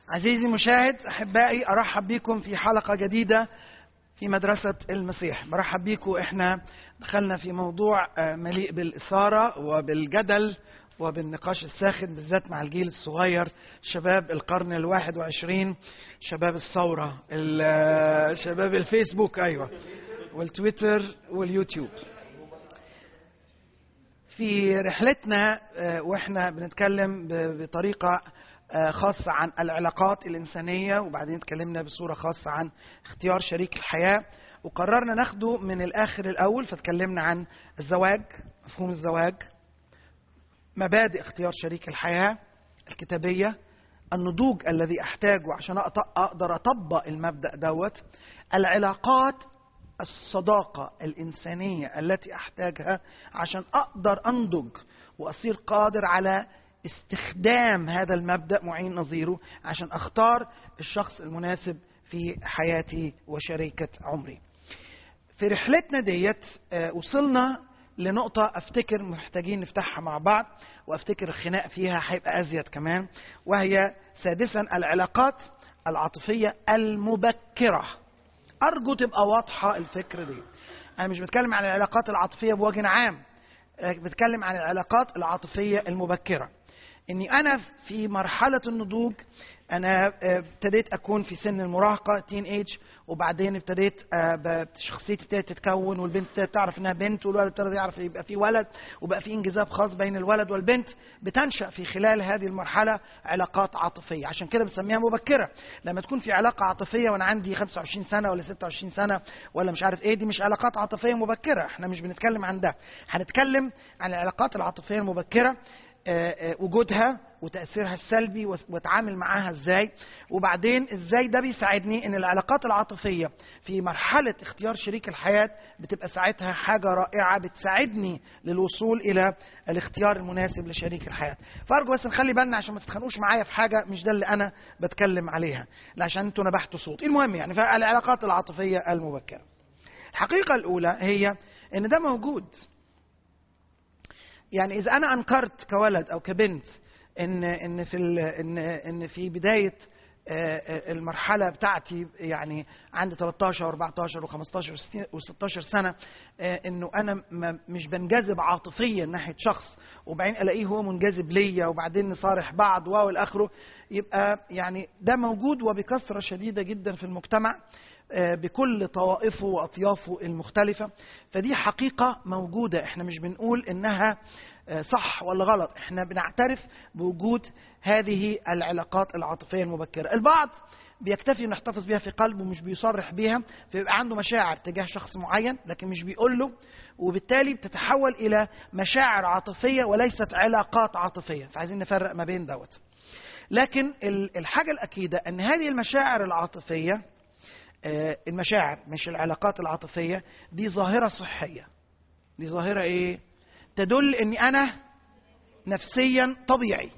عزيزي المشاهد احبائي ارحب بكم في حلقه جديده في مدرسه المسيح برحب بكم احنا دخلنا في موضوع مليء بالاثاره وبالجدل وبالنقاش الساخن بالذات مع الجيل الصغير شباب القرن الواحد وعشرين شباب الثورة شباب الفيسبوك أيوة والتويتر واليوتيوب في رحلتنا واحنا بنتكلم بطريقة خاصة عن العلاقات الإنسانية وبعدين اتكلمنا بصورة خاصة عن اختيار شريك الحياة وقررنا ناخده من الآخر الأول فتكلمنا عن الزواج مفهوم الزواج مبادئ اختيار شريك الحياة الكتابية النضوج الذي أحتاجه عشان أقدر أطبق المبدأ دوت العلاقات الصداقة الإنسانية التي أحتاجها عشان أقدر أنضج وأصير قادر على استخدام هذا المبدأ معين نظيره عشان أختار الشخص المناسب في حياتي وشريكة عمري في رحلتنا ديت وصلنا لنقطة أفتكر محتاجين نفتحها مع بعض وأفتكر الخناق فيها هيبقى أزيد كمان وهي سادسا العلاقات العاطفية المبكرة أرجو تبقى واضحة الفكرة دي أنا مش بتكلم عن العلاقات العاطفية بوجه عام بتكلم عن العلاقات العاطفية المبكرة اني انا في مرحله النضوج انا ابتديت اكون في سن المراهقه تين ايج وبعدين ابتديت شخصيتي ابتدت تتكون والبنت ابتدت تعرف انها بنت والولد ابتدى يعرف يبقى في ولد وبقى في انجذاب خاص بين الولد والبنت بتنشا في خلال هذه المرحله علاقات عاطفيه عشان كده بنسميها مبكره لما تكون في علاقه عاطفيه وانا عندي 25 سنه ولا 26 سنه ولا مش عارف ايه دي مش علاقات عاطفيه مبكره احنا مش بنتكلم عن ده هنتكلم عن العلاقات العاطفيه المبكره وجودها وتاثيرها السلبي واتعامل معاها ازاي وبعدين ازاي ده بيساعدني ان العلاقات العاطفيه في مرحله اختيار شريك الحياه بتبقى ساعتها حاجه رائعه بتساعدني للوصول الى الاختيار المناسب لشريك الحياه فارجو بس نخلي بالنا عشان ما تتخانقوش معايا في حاجه مش ده اللي انا بتكلم عليها عشان انتوا نبحتوا صوت المهم يعني فالعلاقات العاطفيه المبكره الحقيقه الاولى هي ان ده موجود يعني اذا انا انكرت كولد او كبنت ان ان في ان ان في بدايه المرحله بتاعتي يعني عندي 13 و14 و15 و16 سنه انه انا مش بنجذب عاطفيا ناحيه شخص وبعدين الاقيه هو منجذب ليا وبعدين نصارح بعض واو الاخره يبقى يعني ده موجود وبكثره شديده جدا في المجتمع بكل طوائفه واطيافه المختلفه فدي حقيقه موجوده احنا مش بنقول انها صح ولا غلط احنا بنعترف بوجود هذه العلاقات العاطفيه المبكره البعض بيكتفي انه يحتفظ بيها في قلبه ومش بيصرح بيها فيبقى عنده مشاعر تجاه شخص معين لكن مش بيقول له وبالتالي بتتحول الى مشاعر عاطفيه وليست علاقات عاطفيه فعايزين نفرق ما بين دوت لكن الحاجه الاكيده ان هذه المشاعر العاطفيه المشاعر مش العلاقات العاطفيه دي ظاهره صحيه دي ظاهره ايه تدل اني انا نفسيا طبيعي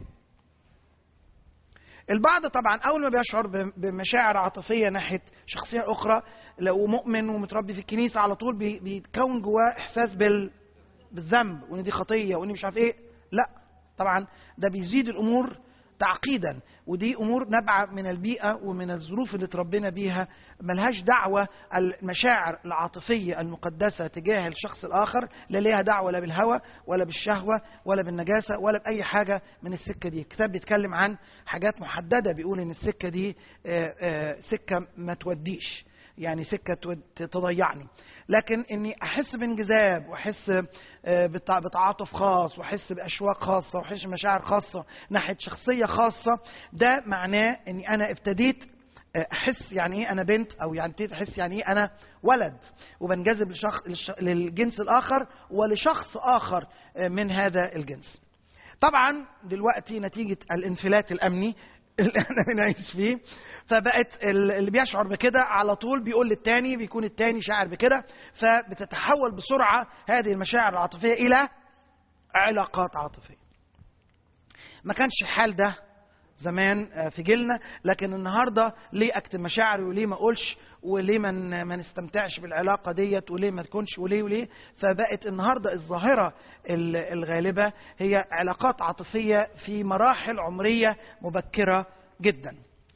البعض طبعا اول ما بيشعر بمشاعر عاطفيه ناحيه شخصيه اخرى لو مؤمن ومتربي في الكنيسه على طول بيتكون جواه احساس بال بالذنب وان دي خطيه وان مش عارف ايه لا طبعا ده بيزيد الامور تعقيدا ودي امور نابعه من البيئه ومن الظروف اللي اتربينا بيها ملهاش دعوه المشاعر العاطفيه المقدسه تجاه الشخص الاخر لا ليها دعوه لا بالهوى ولا بالشهوه ولا بالنجاسه ولا باي حاجه من السكه دي الكتاب بيتكلم عن حاجات محدده بيقول ان السكه دي سكه ما توديش يعني سكه تضيعني لكن اني احس بانجذاب واحس بتعاطف خاص واحس باشواق خاصه واحس بمشاعر خاصه ناحيه شخصيه خاصه ده معناه اني انا ابتديت احس يعني ايه انا بنت او يعني ابتديت احس يعني ايه انا ولد وبنجذب لشخص للجنس الاخر ولشخص اخر من هذا الجنس طبعا دلوقتي نتيجه الانفلات الامني اللي احنا بنعيش فيه فبقت اللي بيشعر بكده على طول بيقول للتاني بيكون التاني شاعر بكده فبتتحول بسرعه هذه المشاعر العاطفيه الى علاقات عاطفيه ما كانش الحال ده زمان في جيلنا لكن النهارده ليه اكتم مشاعري وليه ما اقولش وليه ما ما نستمتعش بالعلاقه ديت وليه ما تكونش وليه وليه فبقت النهارده الظاهره الغالبه هي علاقات عاطفيه في مراحل عمريه مبكره جدا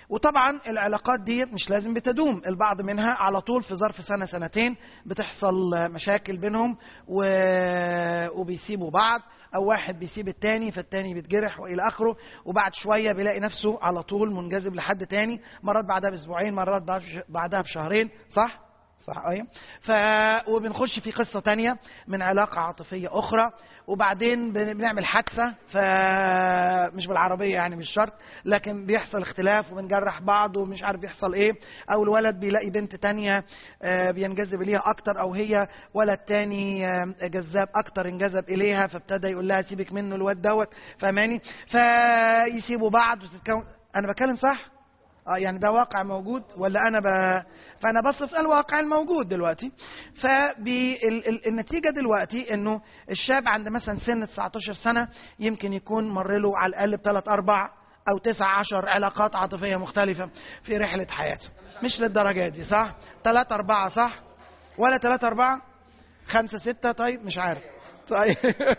وطبعا العلاقات دي مش لازم بتدوم البعض منها على طول في ظرف سنه سنتين بتحصل مشاكل بينهم و... وبيسيبوا بعض او واحد بيسيب التاني فالتاني بيتجرح والى اخره وبعد شويه بيلاقي نفسه على طول منجذب لحد تاني مرات بعدها باسبوعين مرات بعدها بشهرين صح صح ايوه ف وبنخش في قصه تانية من علاقه عاطفيه اخرى وبعدين بنعمل حادثه فمش بالعربيه يعني مش شرط لكن بيحصل اختلاف وبنجرح بعض ومش عارف بيحصل ايه او الولد بيلاقي بنت تانية بينجذب اليها اكتر او هي ولد تاني جذاب اكتر انجذب اليها فابتدى يقول لها سيبك منه الواد دوت فاهماني فيسيبوا بعض وتتكون انا بتكلم صح اه يعني ده واقع موجود ولا انا ب... فانا بصف الواقع الموجود دلوقتي فالنتيجه دلوقتي انه الشاب عند مثلا سن 19 سنه يمكن يكون مر له على الاقل بثلاث اربع او تسع عشر علاقات عاطفيه مختلفه في رحله حياته مش للدرجه دي صح ثلاثة أربعة صح ولا ثلاثة أربعة خمسة ستة طيب مش عارف طيب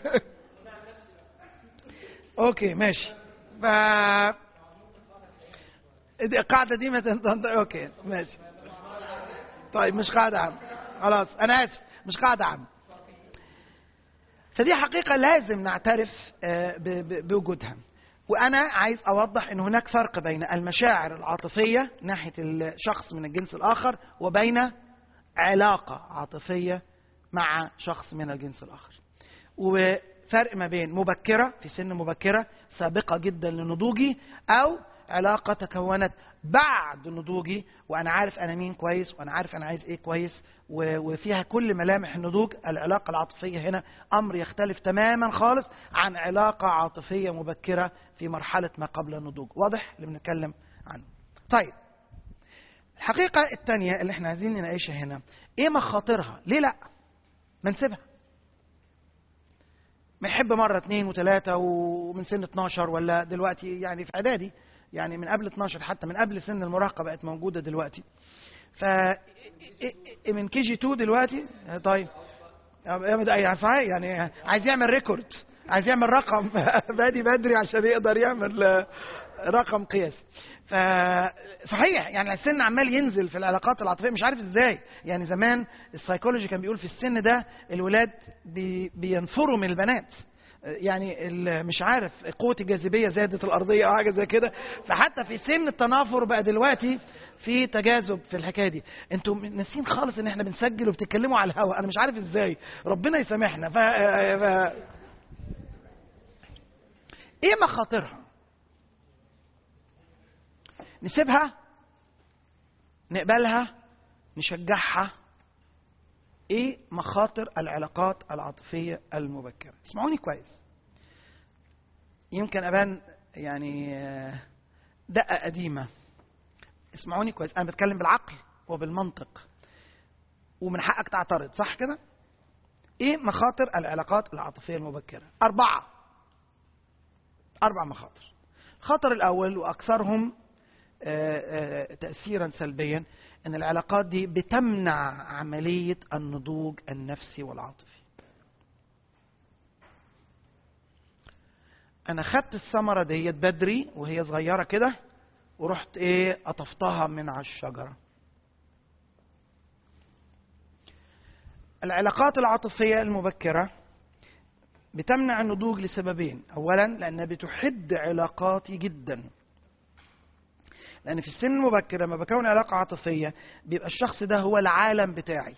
اوكي ماشي ف القاعده دي ما تنطق اوكي ماشي طيب مش قاعده عام خلاص انا اسف مش قاعده عام فدي حقيقه لازم نعترف بوجودها وانا عايز اوضح ان هناك فرق بين المشاعر العاطفيه ناحيه الشخص من الجنس الاخر وبين علاقه عاطفيه مع شخص من الجنس الاخر وفرق ما بين مبكره في سن مبكره سابقه جدا لنضوجي او علاقة تكونت بعد نضوجي وأنا عارف أنا مين كويس وأنا عارف أنا عايز إيه كويس وفيها كل ملامح النضوج العلاقة العاطفية هنا أمر يختلف تماما خالص عن علاقة عاطفية مبكرة في مرحلة ما قبل النضوج واضح اللي بنتكلم عنه طيب الحقيقة الثانية اللي احنا عايزين نناقشها هنا ايه مخاطرها ليه لا ما نسيبها ما يحب مرة اثنين وثلاثة ومن سن 12 ولا دلوقتي يعني في إعدادي يعني من قبل 12 حتى من قبل سن المراهقه بقت موجوده دلوقتي ف من كي جي 2 دلوقتي طيب يعني صحيح يعني عايز يعمل ريكورد عايز يعمل رقم بادي بدري عشان يقدر يعمل رقم قياسي فصحيح يعني السن عمال ينزل في العلاقات العاطفيه مش عارف ازاي يعني زمان السايكولوجي كان بيقول في السن ده الولاد بي بينفروا من البنات يعني مش عارف قوة الجاذبية زادت الأرضية أو حاجة زي كده فحتى في سن التنافر بقى دلوقتي في تجاذب في الحكاية دي انتوا ناسين خالص ان احنا بنسجل وبتتكلموا على الهواء انا مش عارف ازاي ربنا يسامحنا ف... ف... ايه مخاطرها نسيبها نقبلها نشجعها ايه مخاطر العلاقات العاطفيه المبكره اسمعوني كويس يمكن ابان يعني دقه قديمه اسمعوني كويس انا بتكلم بالعقل وبالمنطق ومن حقك تعترض صح كده ايه مخاطر العلاقات العاطفيه المبكره اربعه اربع مخاطر الخطر الاول واكثرهم تاثيرا سلبيا ان العلاقات دي بتمنع عمليه النضوج النفسي والعاطفي انا خدت الثمره ديت بدري وهي صغيره كده ورحت ايه قطفتها من على الشجره العلاقات العاطفيه المبكره بتمنع النضوج لسببين اولا لانها بتحد علاقاتي جدا لان في السن المبكر لما بكون علاقه عاطفيه بيبقى الشخص ده هو العالم بتاعي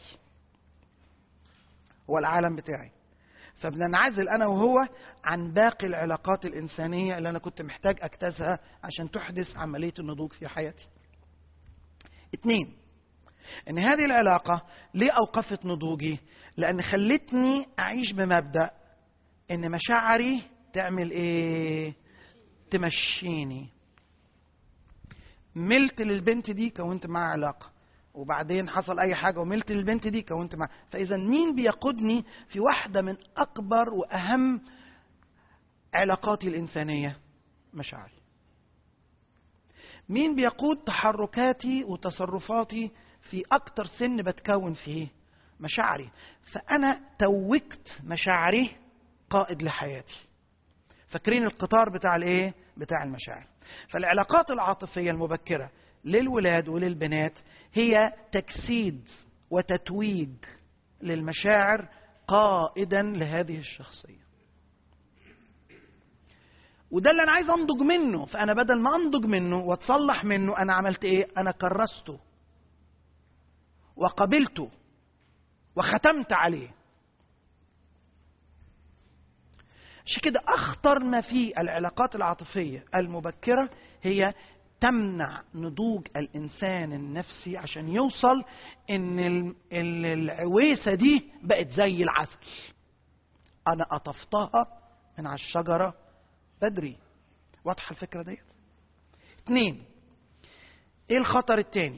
هو العالم بتاعي فبننعزل انا وهو عن باقي العلاقات الانسانيه اللي انا كنت محتاج اجتازها عشان تحدث عمليه النضوج في حياتي اتنين ان هذه العلاقه ليه اوقفت نضوجي لان خلتني اعيش بمبدا ان مشاعري تعمل ايه تمشيني ملت للبنت دي كونت معاها علاقه وبعدين حصل اي حاجه وملت للبنت دي كونت معاها فاذا مين بيقودني في واحده من اكبر واهم علاقاتي الانسانيه مشاعري مين بيقود تحركاتي وتصرفاتي في اكتر سن بتكون فيه مشاعري فانا توجت مشاعري قائد لحياتي فاكرين القطار بتاع الايه بتاع المشاعر فالعلاقات العاطفيه المبكره للولاد وللبنات هي تجسيد وتتويج للمشاعر قائدا لهذه الشخصيه وده اللي انا عايز انضج منه فانا بدل ما انضج منه واتصلح منه انا عملت ايه انا كرسته وقبلته وختمت عليه عشان كده اخطر ما في العلاقات العاطفيه المبكره هي تمنع نضوج الانسان النفسي عشان يوصل ان العويسه دي بقت زي العسل انا قطفتها من على الشجره بدري واضحه الفكره ديت اتنين ايه الخطر التاني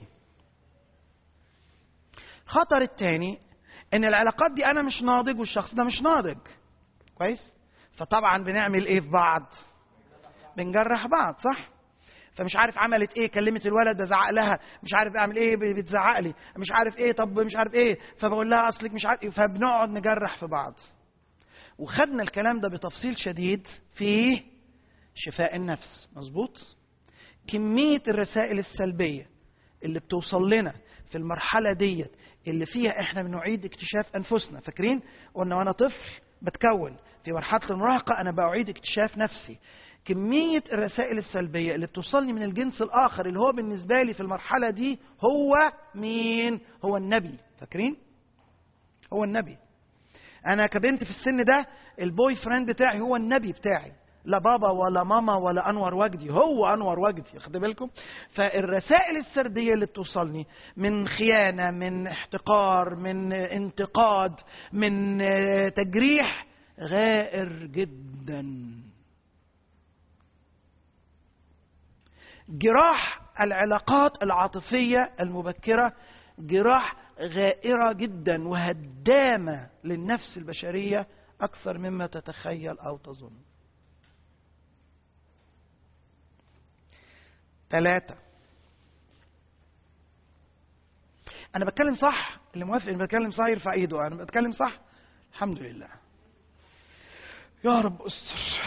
الخطر التاني ان العلاقات دي انا مش ناضج والشخص ده مش ناضج كويس فطبعا بنعمل ايه في بعض بنجرح بعض صح فمش عارف عملت ايه كلمت الولد بزعق لها مش عارف اعمل ايه بتزعق لي مش عارف ايه طب مش عارف ايه فبقول لها اصلك مش عارف إيه فبنقعد نجرح في بعض وخدنا الكلام ده بتفصيل شديد في شفاء النفس مظبوط كمية الرسائل السلبية اللي بتوصل لنا في المرحلة ديت اللي فيها احنا بنعيد اكتشاف انفسنا فاكرين قلنا وانا طفل بتكون في مرحلة المراهقة انا بعيد اكتشاف نفسي كمية الرسائل السلبية اللي بتوصلني من الجنس الآخر اللي هو بالنسبة لي في المرحلة دي هو مين؟ هو النبي فاكرين؟ هو النبي أنا كبنت في السن ده البوي فريند بتاعي هو النبي بتاعي لا بابا ولا ماما ولا انور وجدي هو انور وجدي خد بالكم فالرسائل السرديه اللي بتوصلني من خيانه من احتقار من انتقاد من تجريح غائر جدا جراح العلاقات العاطفيه المبكره جراح غائره جدا وهدامه للنفس البشريه اكثر مما تتخيل او تظن ثلاثة أنا بتكلم صح اللي موافق إني بتكلم صح يرفع إيده أنا بتكلم صح الحمد لله يا رب استر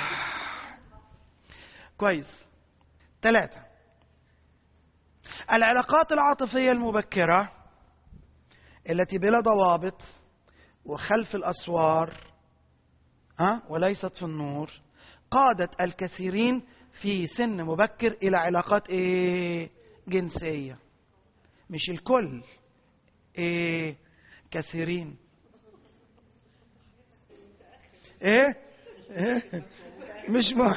كويس ثلاثة العلاقات العاطفية المبكرة التي بلا ضوابط وخلف الأسوار ها وليست في النور قادت الكثيرين في سن مبكر الى علاقات ايه جنسيه مش الكل ايه كثيرين ايه, إيه؟ مش ما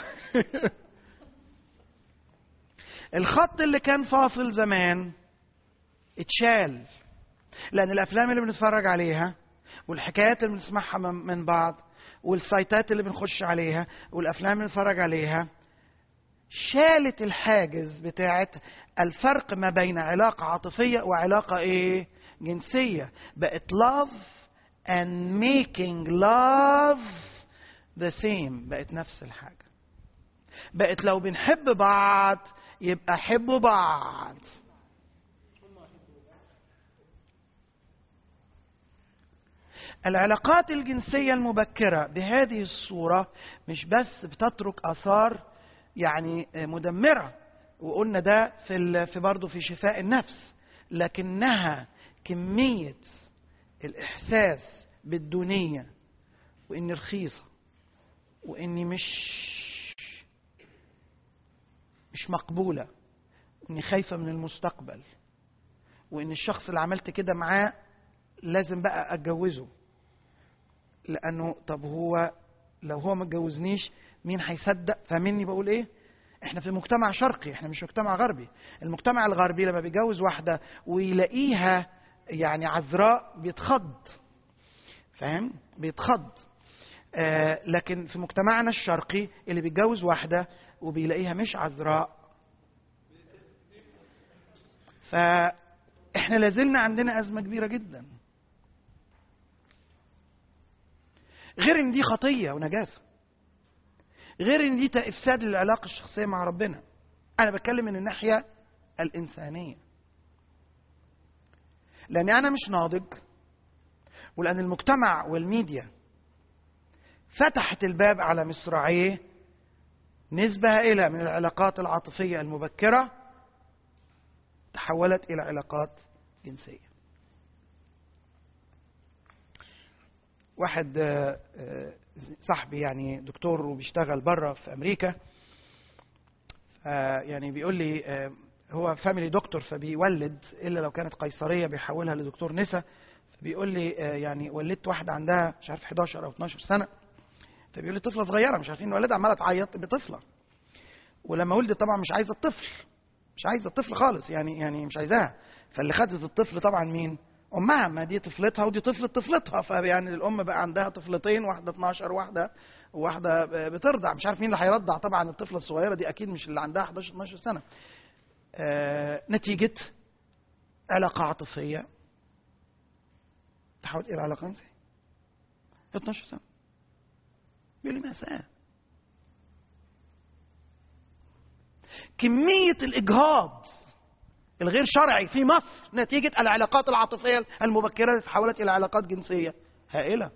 الخط اللي كان فاصل زمان اتشال لان الافلام اللي بنتفرج عليها والحكايات اللي بنسمعها من بعض والسايتات اللي بنخش عليها والافلام اللي بنتفرج عليها شالت الحاجز بتاعت الفرق ما بين علاقة عاطفية وعلاقة ايه جنسية بقت love and making love the same بقت نفس الحاجة بقت لو بنحب بعض يبقى حبوا بعض العلاقات الجنسية المبكرة بهذه الصورة مش بس بتترك آثار يعني مدمرة وقلنا ده في في برضه في شفاء النفس لكنها كمية الإحساس بالدونية وإني رخيصة وإني مش مش مقبولة وإني خايفة من المستقبل وإن الشخص اللي عملت كده معاه لازم بقى أتجوزه لأنه طب هو لو هو ما اتجوزنيش مين هيصدق فاهمني بقول ايه احنا في مجتمع شرقي احنا مش مجتمع غربي المجتمع الغربي لما بيجوز واحده ويلاقيها يعني عذراء بيتخض فاهم بيتخض آه لكن في مجتمعنا الشرقي اللي بيتجوز واحده وبيلاقيها مش عذراء فاحنا لازلنا عندنا ازمه كبيره جدا غير ان دي خطيه ونجاسه غير ان دي افساد للعلاقه الشخصيه مع ربنا انا بتكلم من الناحيه الانسانيه لان انا مش ناضج ولان المجتمع والميديا فتحت الباب على مصراعيه نسبة هائلة من العلاقات العاطفية المبكرة تحولت إلى علاقات جنسية واحد آه، آه، صاحبي يعني دكتور وبيشتغل بره في امريكا يعني بيقول لي آه، هو فاميلي دكتور فبيولد الا لو كانت قيصريه بيحولها لدكتور نسا فبيقول لي يعني ولدت واحده عندها مش عارف 11 او 12 سنه فبيقول لي طفله صغيره مش عارفين والدها عماله تعيط بطفله ولما ولدت طبعا مش عايزه الطفل مش عايزه الطفل خالص يعني يعني مش عايزاها فاللي خدت الطفل طبعا مين امها ما دي طفلتها ودي طفله طفلتها فيعني الام بقى عندها طفلتين واحده 12 واحده واحده بترضع مش عارف مين اللي هيرضع طبعا الطفله الصغيره دي اكيد مش اللي عندها 11 12 سنه آه نتيجه علاقه عاطفيه تحول الى علاقه جنسيه 12 سنه بيقول لي مأساة كمية الإجهاض الغير شرعي في مصر نتيجة العلاقات العاطفية المبكرة اللي تحولت إلى علاقات جنسية هائلة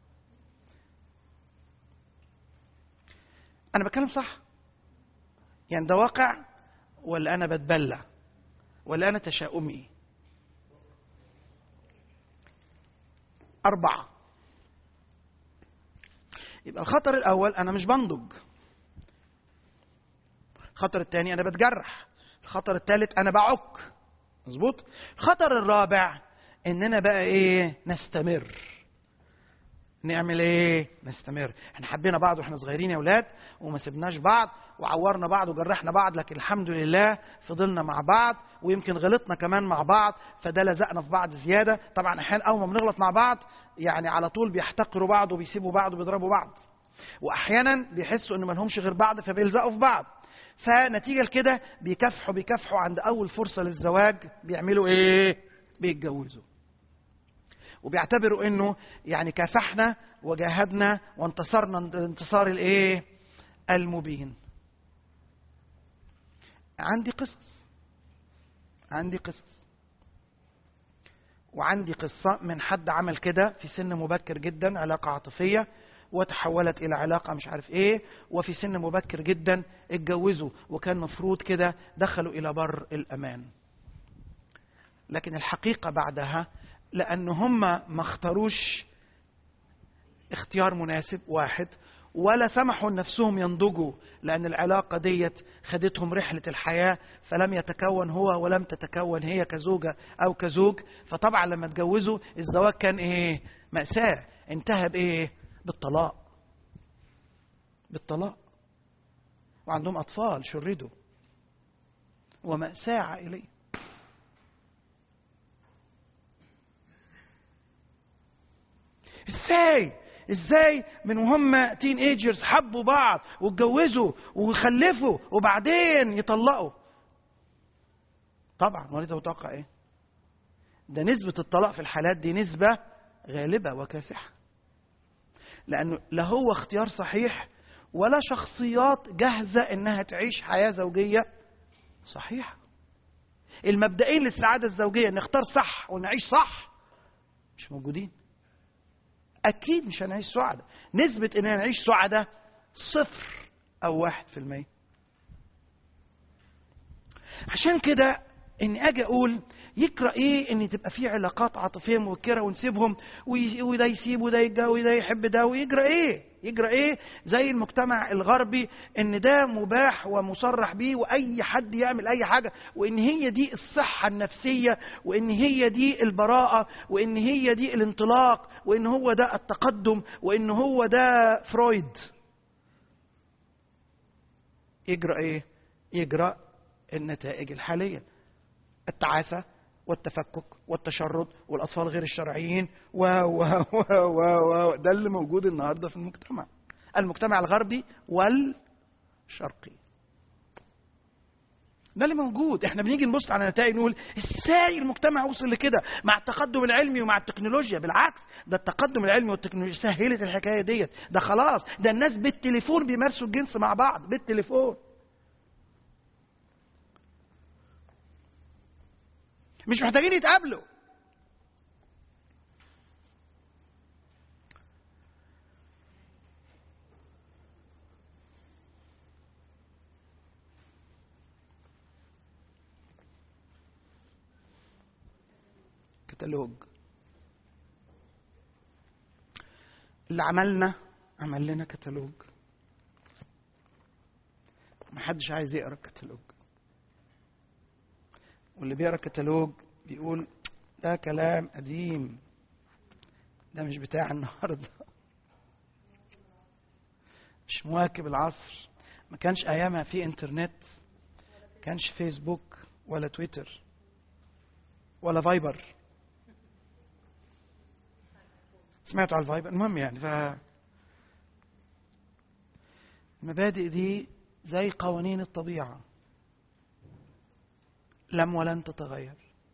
أنا بتكلم صح يعني ده واقع ولا أنا بتبلى ولا أنا تشاؤمي أربعة يبقى الخطر الأول أنا مش بنضج الخطر الثاني أنا بتجرح الخطر الثالث انا بعك مظبوط الخطر الرابع اننا بقى ايه نستمر نعمل ايه نستمر احنا حبينا بعض واحنا صغيرين يا اولاد وما سبناش بعض وعورنا بعض وجرحنا بعض لكن الحمد لله فضلنا مع بعض ويمكن غلطنا كمان مع بعض فده لزقنا في بعض زياده طبعا احيانا اول ما بنغلط مع بعض يعني على طول بيحتقروا بعض وبيسيبوا بعض وبيضربوا بعض واحيانا بيحسوا ان ما لهمش غير بعض فبيلزقوا في بعض فنتيجه لكده بيكافحوا بيكافحوا عند اول فرصه للزواج بيعملوا ايه بيتجوزوا وبيعتبروا انه يعني كافحنا وجاهدنا وانتصرنا الانتصار الايه المبين عندي قصص عندي قصص وعندي قصة من حد عمل كده في سن مبكر جدا علاقة عاطفية وتحولت الى علاقه مش عارف ايه وفي سن مبكر جدا اتجوزوا وكان مفروض كده دخلوا الى بر الامان لكن الحقيقه بعدها لان هم ما اختاروش اختيار مناسب واحد ولا سمحوا لنفسهم ينضجوا لأن العلاقة ديت خدتهم رحلة الحياة فلم يتكون هو ولم تتكون هي كزوجة أو كزوج فطبعا لما اتجوزوا الزواج كان إيه مأساة انتهى بإيه بالطلاق بالطلاق وعندهم أطفال شردوا ومأساة عائلية ازاي ازاي من وهم تين ايجرز حبوا بعض واتجوزوا وخلفوا وبعدين يطلقوا طبعا وليد متوقع ايه ده نسبة الطلاق في الحالات دي نسبة غالبة وكاسحة لأنه لا هو اختيار صحيح ولا شخصيات جاهزة إنها تعيش حياة زوجية صحيحة المبدئين للسعادة الزوجية نختار صح ونعيش صح مش موجودين أكيد مش هنعيش سعداء نسبة إننا نعيش سعداء صفر أو واحد في المية عشان كده إني أجي أقول يقرا ايه ان تبقى في علاقات عاطفيه مبكره ونسيبهم وده يسيب وده يتجوز وده يحب ده ويجرى ايه يجرى ايه زي المجتمع الغربي ان ده مباح ومصرح بيه واي حد يعمل اي حاجه وان هي دي الصحه النفسيه وان هي دي البراءه وان هي دي الانطلاق وان هو ده التقدم وان هو ده فرويد يجرى ايه يجرى النتائج الحاليه التعاسه والتفكك والتشرد والاطفال غير الشرعيين و و و و, و ده اللي موجود النهارده في المجتمع المجتمع الغربي والشرقي ده اللي موجود احنا بنيجي نبص على نتائج نقول ازاي المجتمع وصل لكده مع التقدم العلمي ومع التكنولوجيا بالعكس ده التقدم العلمي والتكنولوجيا سهلت الحكايه ديت ده خلاص ده الناس بالتليفون بيمارسوا الجنس مع بعض بالتليفون مش محتاجين يتقابلوا كتالوج اللي عملنا عمل لنا كتالوج محدش عايز يقرا الكتالوج واللي بيقرا الكتالوج بيقول ده كلام قديم ده مش بتاع النهارده مش مواكب العصر ما كانش ايامها في انترنت ما كانش فيسبوك ولا تويتر ولا فايبر سمعتوا على الفايبر المهم يعني ف المبادئ دي زي قوانين الطبيعة لم ولن تتغير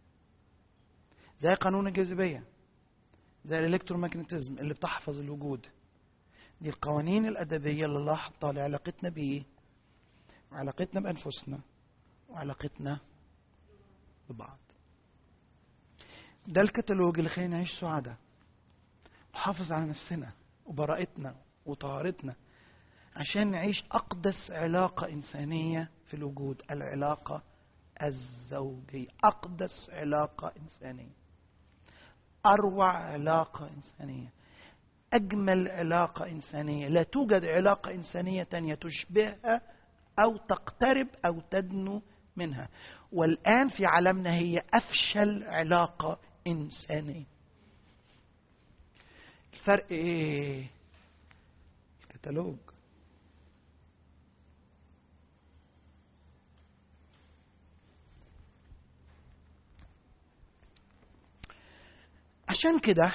زي قانون الجاذبية زي الالكترومagnetism اللي بتحفظ الوجود دي القوانين الأدبية اللي الله حطها لعلاقتنا بيه وعلاقتنا بأنفسنا وعلاقتنا ببعض ده الكتالوج اللي خلينا نعيش سعداء نحافظ على نفسنا وبراءتنا وطهارتنا عشان نعيش أقدس علاقة إنسانية في الوجود العلاقة الزوجية أقدس علاقة إنسانية أروع علاقة إنسانية أجمل علاقة إنسانية لا توجد علاقة إنسانية تانية تشبهها أو تقترب أو تدنو منها والآن في عالمنا هي أفشل علاقة إنسانية الفرق إيه؟ الكتالوج عشان كده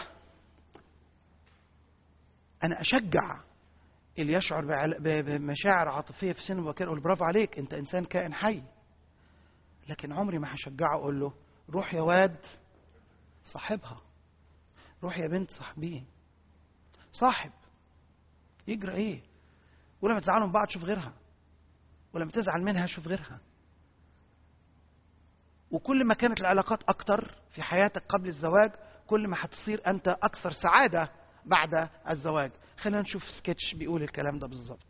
انا اشجع اللي يشعر بعل- ب- بمشاعر عاطفيه في سن مبكر اقول برافو عليك انت انسان كائن حي لكن عمري ما هشجعه اقول له روح يا واد صاحبها روح يا بنت صاحبيه صاحب يجرى ايه ولما تزعلوا من بعض شوف غيرها ولما تزعل منها شوف غيرها وكل ما كانت العلاقات اكتر في حياتك قبل الزواج كل ما هتصير انت اكثر سعاده بعد الزواج خلينا نشوف سكتش بيقول الكلام ده بالظبط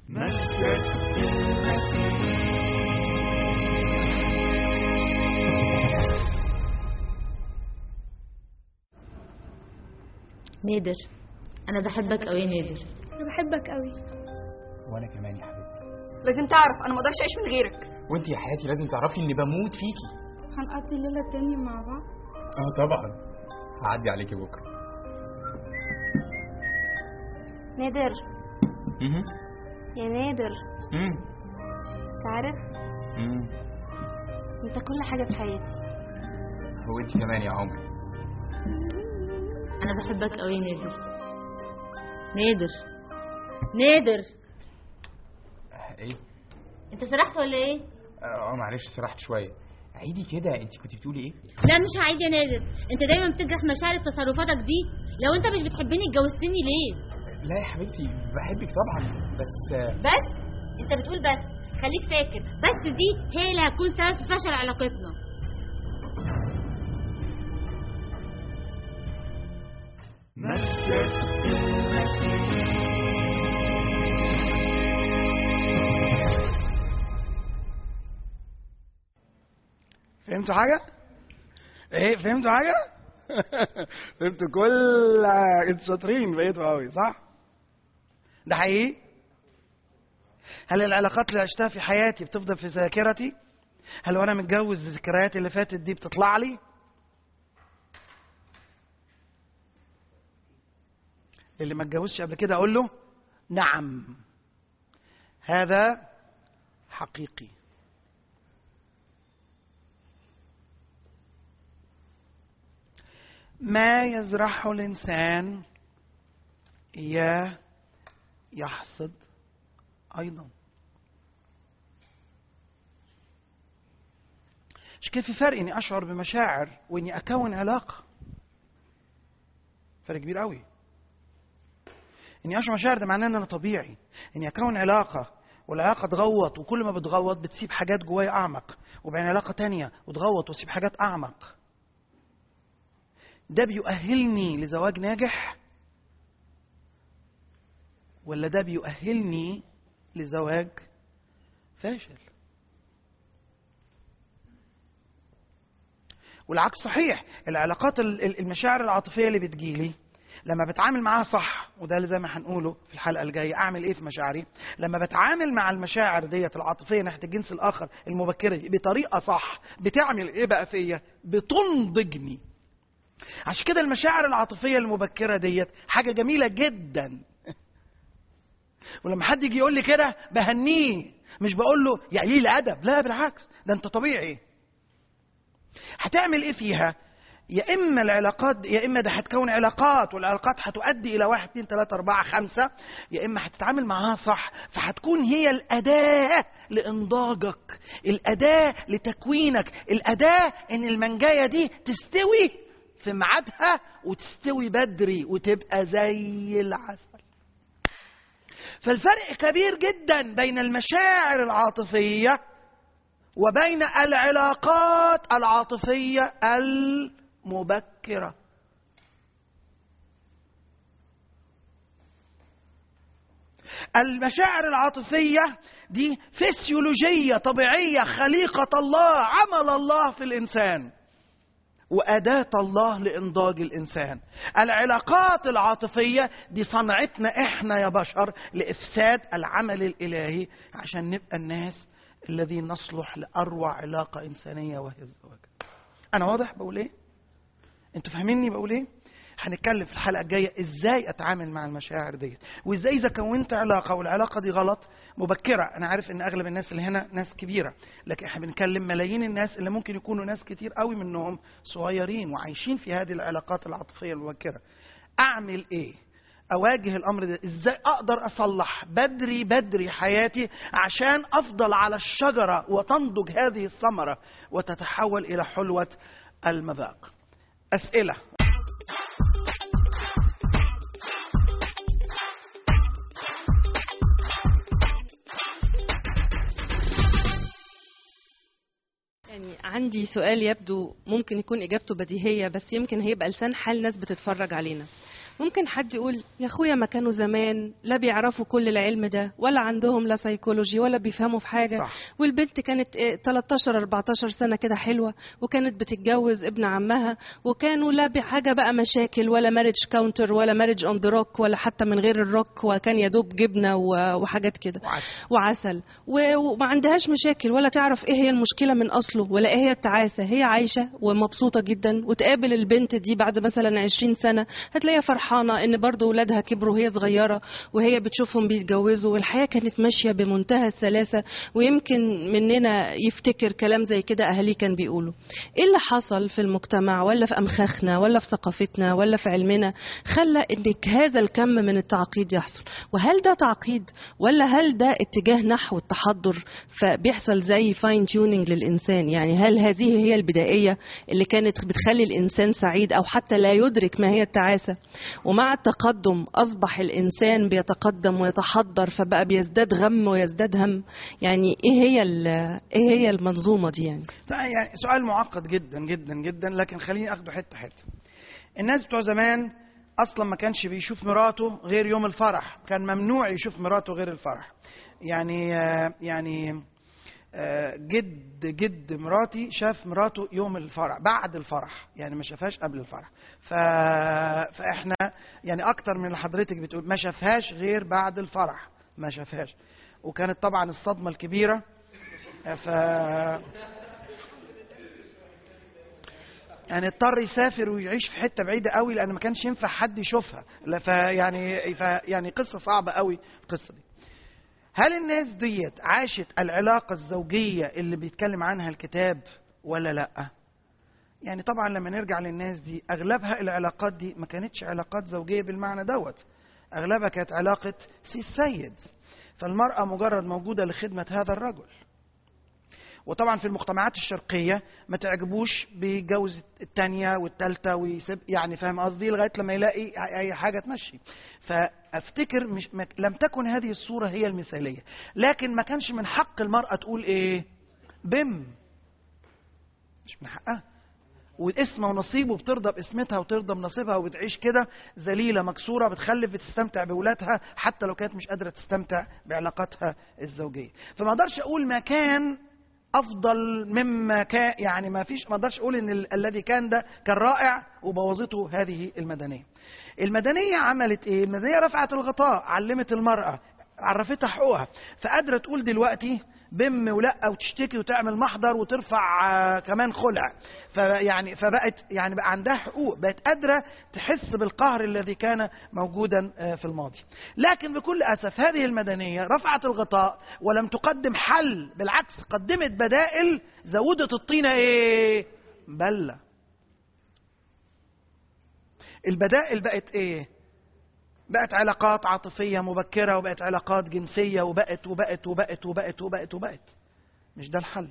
نادر انا بحبك قوي نادر انا بحبك قوي وانا كمان يا حبيبتي لازم تعرف انا ما اقدرش اعيش من غيرك وانت يا حياتي لازم تعرفي اني بموت فيكي هنقضي الليله التانية مع بعض اه طبعا هعدي عليكي بكره نادر اها يا نادر امم تعرف امم انت كل حاجه في حياتي وانت كمان يا عمري انا بحبك قوي نادر نادر نادر ايه انت سرحت ولا ايه اه معلش سرحت شويه عيدي كده انت كنت بتقولي ايه لا مش هعيد يا نادر انت دايما بتجرح مشاعري بتصرفاتك دي لو انت مش بتحبني اتجوزتني ليه لا يا حبيبتي بحبك طبعا بس آه، بس انت بتقول بس خليك فاكر بس دي هي اللي هتكون سبب في فشل علاقتنا فهمتوا حاجه ايه فهمتوا حاجه فهمتوا كل انتوا شاطرين بقيتوا قوي صح ده حقيقي هل العلاقات اللي عشتها في حياتي بتفضل في ذاكرتي هل وانا متجوز الذكريات اللي فاتت دي بتطلع لي اللي ما اتجوزش قبل كده اقول له نعم هذا حقيقي ما يزرعه الانسان اياه يحصد ايضا مش كيف في فرق اني اشعر بمشاعر واني اكون علاقه فرق كبير قوي اني اشعر مشاعر ده معناه ان انا طبيعي اني اكون علاقه والعلاقه تغوط وكل ما بتغوط بتسيب حاجات جوايا اعمق وبعدين علاقه تانية وتغوط وتسيب حاجات اعمق ده بيؤهلني لزواج ناجح ولا ده بيؤهلني لزواج فاشل والعكس صحيح العلاقات ال- ال- المشاعر العاطفيه اللي بتجيلي لما بتعامل معاها صح وده اللي زي ما هنقوله في الحلقه الجايه اعمل ايه في مشاعري لما بتعامل مع المشاعر ديت العاطفيه ناحيه الجنس الاخر المبكره دي بطريقه صح بتعمل ايه بقى فيا بتنضجني عشان كده المشاعر العاطفيه المبكره ديت حاجه جميله جدا ولما حد يجي يقول لي كده بهنيه مش بقول له يا قليل ادب لا بالعكس ده انت طبيعي هتعمل ايه فيها يا اما العلاقات يا اما ده هتكون علاقات والعلاقات هتؤدي الى واحد اتنين تلاته اربعه خمسه يا اما هتتعامل معاها صح فهتكون هي الاداه لانضاجك الاداه لتكوينك الاداه ان المنجايه دي تستوي في ميعادها وتستوي بدري وتبقى زي العسل فالفرق كبير جدا بين المشاعر العاطفيه وبين العلاقات العاطفيه المبكره المشاعر العاطفيه دي فسيولوجيه طبيعيه خليقه الله عمل الله في الانسان وأداة الله لإنضاج الإنسان العلاقات العاطفية دي صنعتنا إحنا يا بشر لإفساد العمل الإلهي عشان نبقى الناس الذين نصلح لأروع علاقة إنسانية وهي الزواج أنا واضح بقول إيه؟ أنتوا فاهميني بقول إيه؟ هنتكلم في الحلقة الجاية إزاي أتعامل مع المشاعر ديت وإزاي إذا كونت علاقة والعلاقة دي غلط مبكرة أنا عارف إن أغلب الناس اللي هنا ناس كبيرة لكن إحنا بنكلم ملايين الناس اللي ممكن يكونوا ناس كتير قوي منهم صغيرين وعايشين في هذه العلاقات العاطفية المبكرة أعمل إيه؟ اواجه الامر ده ازاي اقدر اصلح بدري بدري حياتي عشان افضل على الشجره وتنضج هذه الثمره وتتحول الى حلوه المذاق اسئله يعني عندي سؤال يبدو ممكن يكون اجابته بديهيه بس يمكن هيبقى لسان حال ناس بتتفرج علينا ممكن حد يقول يا اخويا ما كانوا زمان لا بيعرفوا كل العلم ده ولا عندهم لا سيكولوجي ولا بيفهموا في حاجه صح. والبنت كانت إيه 13 14 سنه كده حلوه وكانت بتتجوز ابن عمها وكانوا لا بحاجه بقى مشاكل ولا مارج كاونتر ولا مارج اون ذا روك ولا حتى من غير الروك وكان يا دوب جبنه و- وحاجات كده وعسل. وعسل و- وما عندهاش مشاكل ولا تعرف ايه هي المشكله من اصله ولا ايه هي التعاسه هي عايشه ومبسوطه جدا وتقابل البنت دي بعد مثلا 20 سنه هتلاقيها فرحانه ان برضه ولادها كبروا وهي صغيره وهي بتشوفهم بيتجوزوا والحياه كانت ماشيه بمنتهى السلاسه ويمكن مننا يفتكر كلام زي كده اهاليه كان بيقولوا ايه اللي حصل في المجتمع ولا في امخاخنا ولا في ثقافتنا ولا في علمنا خلى ان هذا الكم من التعقيد يحصل وهل ده تعقيد ولا هل ده اتجاه نحو التحضر فبيحصل زي فاين تيوننج للانسان يعني هل هذه هي البدائيه اللي كانت بتخلي الانسان سعيد او حتى لا يدرك ما هي التعاسه ومع التقدم اصبح الانسان بيتقدم ويتحضر فبقى بيزداد غم ويزداد هم يعني ايه هي ال- ايه هي المنظومه دي يعني لا، يعني سؤال معقد جدا جدا جدا لكن خليني اخده حته حته الناس بتوع زمان اصلا ما كانش بيشوف مراته غير يوم الفرح كان ممنوع يشوف مراته غير الفرح يعني آه، يعني آه، جد جد مراتي شاف مراته يوم الفرح بعد الفرح يعني ما شافهاش قبل الفرح ف... فاحنا يعني اكتر من اللي حضرتك بتقول ما شافهاش غير بعد الفرح ما شافهاش وكانت طبعا الصدمه الكبيره ف يعني اضطر يسافر ويعيش في حته بعيده قوي لان ما كانش ينفع حد يشوفها لا فيعني يعني قصه صعبه قوي القصه دي هل الناس ديت عاشت العلاقه الزوجيه اللي بيتكلم عنها الكتاب ولا لا يعني طبعا لما نرجع للناس دي اغلبها العلاقات دي ما كانتش علاقات زوجيه بالمعنى دوت اغلبها كانت علاقه سي السيد فالمراه مجرد موجوده لخدمه هذا الرجل وطبعا في المجتمعات الشرقيه ما تعجبوش بيتجوز الثانيه والثالثه ويسيب يعني فاهم قصدي لغايه لما يلاقي اي حاجه تمشي فافتكر مش ما لم تكن هذه الصوره هي المثاليه لكن ما كانش من حق المراه تقول ايه بم مش من حقها واسمها ونصيب وبترضى باسمتها وترضى بنصيبها وبتعيش كده ذليله مكسوره بتخلف بتستمتع بولادها حتى لو كانت مش قادره تستمتع بعلاقاتها الزوجيه فما اقدرش اقول ما كان افضل مما كان يعني ما فيش ما اقدرش اقول ان ال- الذي كان ده كان رائع وبوظته هذه المدنيه المدنيه عملت ايه المدنيه رفعت الغطاء علمت المراه عرفتها حقوقها فقادره تقول دلوقتي بم ولا وتشتكي وتعمل محضر وترفع آه، كمان خلع فيعني فبقت يعني بقى عندها حقوق بقت قادره تحس بالقهر الذي كان موجودا آه، في الماضي لكن بكل اسف هذه المدنيه رفعت الغطاء ولم تقدم حل بالعكس قدمت بدائل زودت الطينه ايه بله البدائل بقت ايه بقت علاقات عاطفية مبكرة وبقت علاقات جنسية وبقت وبقت وبقت وبقت وبقت وبقت مش ده الحل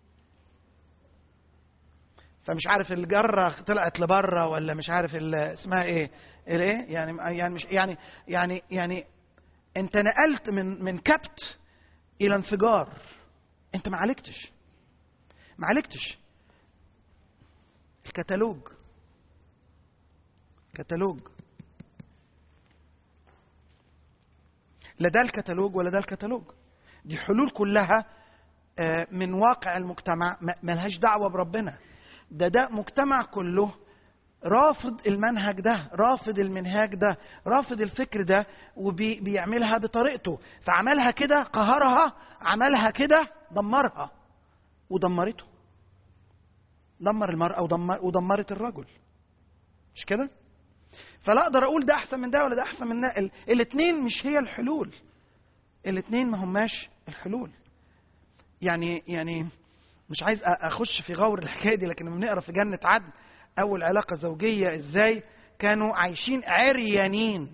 فمش عارف الجرة طلعت لبره ولا مش عارف ال- اسمها ايه الايه يعني يعني مش يعني يعني يعني انت نقلت من من كبت الى انفجار انت ما عالجتش ما عالجتش الكتالوج كتالوج لا ده الكتالوج ولا ده الكتالوج دي حلول كلها آه، من واقع المجتمع ما- ملهاش دعوة بربنا ده ده مجتمع كله رافض المنهج ده رافض المنهاج ده رافض الفكر ده وبيعملها بطريقته فعملها كده قهرها عملها كده دمرها ودمرته دمر المرأة ودمر ودمرت الرجل مش كده؟ فلا اقدر اقول ده احسن من ده ولا ده احسن من ده ال- الاتنين مش هي الحلول الاتنين ما هماش الحلول يعني يعني مش عايز أ- اخش في غور الحكايه دي لكن لما بنقرا في جنه عدن اول علاقه زوجيه ازاي كانوا عايشين عريانين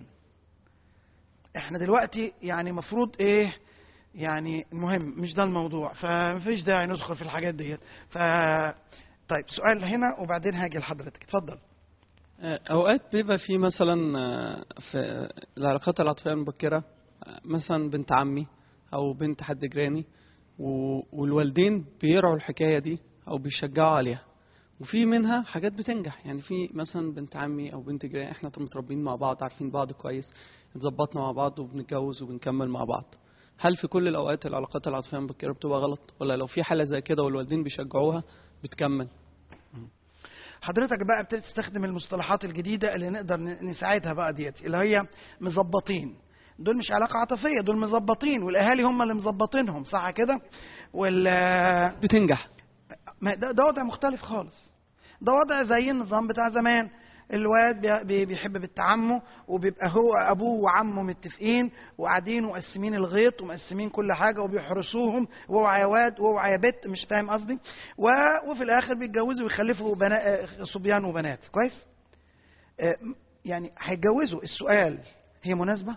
احنا دلوقتي يعني مفروض ايه يعني المهم مش ده الموضوع فمفيش داعي ندخل في الحاجات ديت ف طيب سؤال هنا وبعدين هاجي لحضرتك اتفضل اوقات بيبقى في مثلا آه، في العلاقات العاطفيه المبكره آه، مثلا بنت عمي او بنت حد جيراني و- والوالدين بيرعوا الحكايه دي او بيشجعوا عليها وفي منها حاجات بتنجح يعني في مثلا بنت عمي او بنت جيراني احنا متربيين مع بعض عارفين بعض كويس اتظبطنا مع بعض وبنتجوز وبنكمل مع بعض هل في كل الاوقات العلاقات العاطفيه المبكره بتبقى غلط ولا لو في حاله زي كده والوالدين بيشجعوها بتكمل حضرتك بقى ابتدي تستخدم المصطلحات الجديدة اللي نقدر ن- نساعدها بقى ديت اللي هي مظبطين دول مش علاقة عاطفية دول مظبطين والأهالي هم اللي مظبطينهم صح كده؟ وال بتنجح ما ده, ده وضع مختلف خالص ده وضع زي النظام بتاع زمان الواد بي- بي- بيحب بنت عمه وبيبقى هو ابوه وعمه متفقين وقاعدين ومقسمين الغيط ومقسمين كل حاجه وبيحرسوهم واوعى يا واد واوعى يا بت مش فاهم قصدي و- وفي الاخر بيتجوزوا ويخلفوا بنا... آه، صبيان وبنات كويس آه، م- يعني هيتجوزوا السؤال هي مناسبه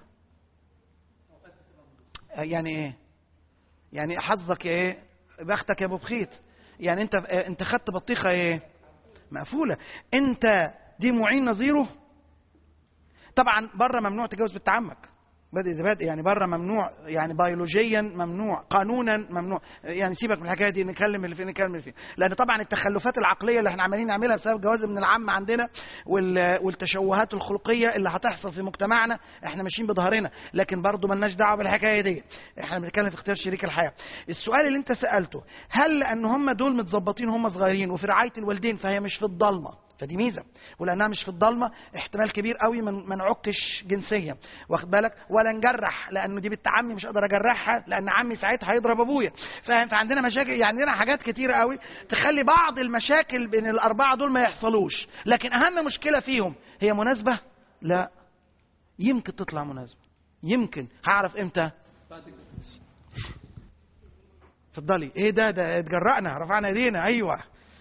آه، يعني ايه يعني حظك يا ايه بختك يا ابو بخيت يعني انت آه، انت خدت بطيخه ايه مقفوله انت دي معين نظيره طبعا بره ممنوع تتجوز بنت عمك بادئ زي بادئ يعني بره ممنوع يعني بيولوجيا ممنوع قانونا ممنوع يعني سيبك من الحكايه دي نتكلم اللي فين نتكلم اللي فين لان طبعا التخلفات العقليه اللي احنا عمالين نعملها بسبب جواز من العم عندنا وال- والتشوهات الخلقيه اللي هتحصل في مجتمعنا احنا ماشيين بظهرنا لكن برضه ملناش دعوه بالحكايه دي احنا بنتكلم في اختيار شريك الحياه السؤال اللي انت سالته هل لان هم دول متظبطين هم صغيرين وفي رعايه الوالدين فهي مش في الضلمه فدي ميزه ولانها مش في الضلمه احتمال كبير قوي من ما نعكش جنسيا واخد بالك ولا نجرح لانه دي بنت عمي مش هقدر اجرحها لان عمي ساعتها هيضرب ابويا فاهم فعندنا مشاكل يعني عندنا حاجات كتيره قوي تخلي بعض المشاكل بين الاربعه دول ما يحصلوش لكن اهم مشكله فيهم هي مناسبه لا يمكن تطلع مناسبه يمكن هعرف امتى اتفضلي ايه ده ده اتجرأنا رفعنا ايدينا ايوه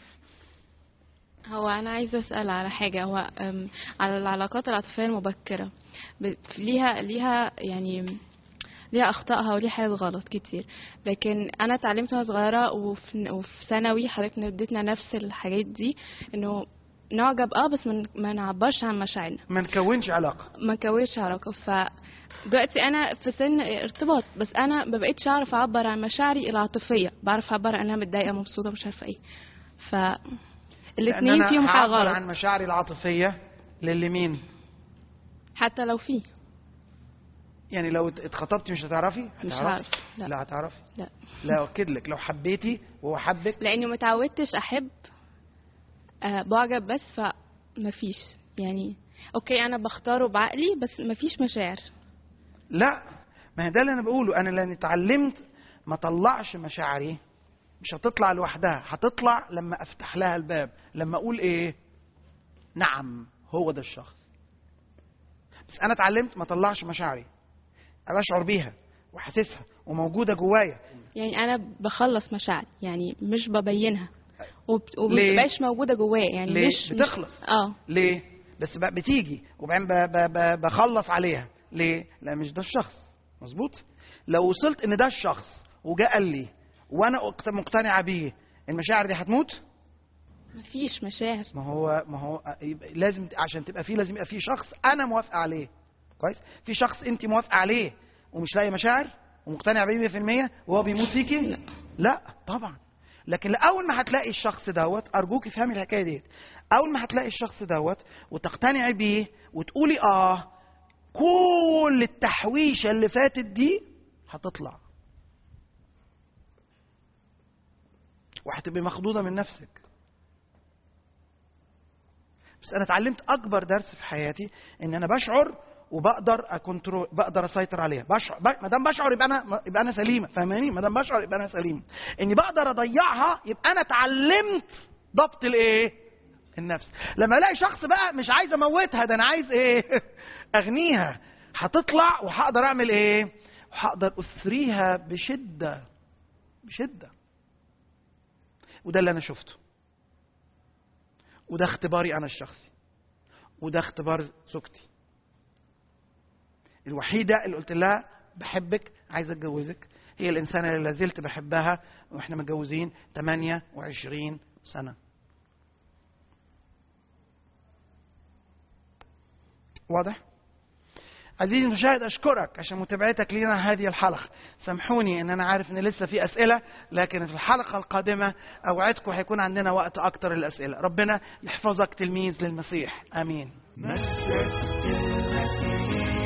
هو أنا عايزة أسأل على حاجة هو أم، على العلاقات العاطفية المبكرة ب- ليها ليها يعني ليها أخطائها وليها حاجات غلط كتير لكن أنا اتعلمت وأنا صغيرة وفي وفي ثانوي حضرتك اديتنا نفس الحاجات دي إنه نعجب اه بس ما- ما نعبرش عن مشاعرنا ما نكونش علاقه ما نكونش علاقة ف دلوقتي انا في سن ارتباط بس انا ما بقتش اعرف اعبر عن مشاعري العاطفيه بعرف اعبر انا متضايقه مبسوطه مش عارفه ايه ف لأن الاثنين أنا فيهم حاجه هعبر غلط عن مشاعري العاطفيه للي مين حتى لو في يعني لو ات- اتخطبتي مش هتعرفي مش هتعرفي؟ هعرف لا لا هتعرفي لا لا اكد لك لو حبيتي وهو حبك لاني متعودتش احب آه، بعجب بس فمفيش يعني اوكي انا بختاره بعقلي بس مفيش مشاعر لا ما هي ده اللي انا بقوله انا لاني اتعلمت ما طلعش مشاعري مش هتطلع لوحدها هتطلع لما افتح لها الباب لما اقول ايه نعم هو ده الشخص بس انا اتعلمت ما طلعش مشاعري أبقى اشعر بيها وحاسسها وموجوده جوايا يعني انا بخلص مشاعري يعني مش ببينها وب- ليه؟ ومبتبقاش موجوده جوايا يعني ليه؟ مش بتخلص. مش اه ليه بس بقى بتيجي وبعدين ب- ب- ب- بخلص عليها ليه لا مش ده الشخص مظبوط لو وصلت ان ده الشخص وجاء قال لي وانا اقت- مقتنعه بيه المشاعر دي هتموت مفيش مشاعر ما هو ما هو يبقى لازم عشان تبقى فيه لازم يبقى فيه شخص انا موافقه عليه كويس في شخص انت موافقه عليه ومش لاقي مشاعر ومقتنع بيه 100% وهو بيموت فيكي لا. لا طبعا لكن اول ما هتلاقي الشخص دوت ارجوك افهمي الحكايه ديت اول ما هتلاقي الشخص دوت وتقتنعي بيه وتقولي اه كل التحويشه اللي فاتت دي هتطلع وهتبقي مخضوضه من نفسك بس انا اتعلمت اكبر درس في حياتي ان انا بشعر وبقدر اكنترول بقدر اسيطر عليها بشعر ب... ما دام بشعر يبقى انا يبقى انا سليمه فاهماني ما دام بشعر يبقى انا سليمه اني بقدر اضيعها يبقى انا اتعلمت ضبط الايه النفس لما الاقي شخص بقى مش عايز اموتها ده انا عايز ايه اغنيها هتطلع وهقدر اعمل ايه وهقدر اثريها بشده بشده وده اللي انا شفته وده اختباري انا الشخصي وده اختبار زوجتي الوحيده اللي قلت لها بحبك عايزه اتجوزك هي الانسانه اللي لازلت بحبها واحنا متجوزين 28 سنه واضح عزيزي المشاهد اشكرك عشان متابعتك لنا هذه الحلقه سامحوني ان انا عارف ان لسه في اسئله لكن في الحلقه القادمه اوعدكم هيكون عندنا وقت اكتر للاسئله ربنا يحفظك تلميذ للمسيح امين مسجد المسيح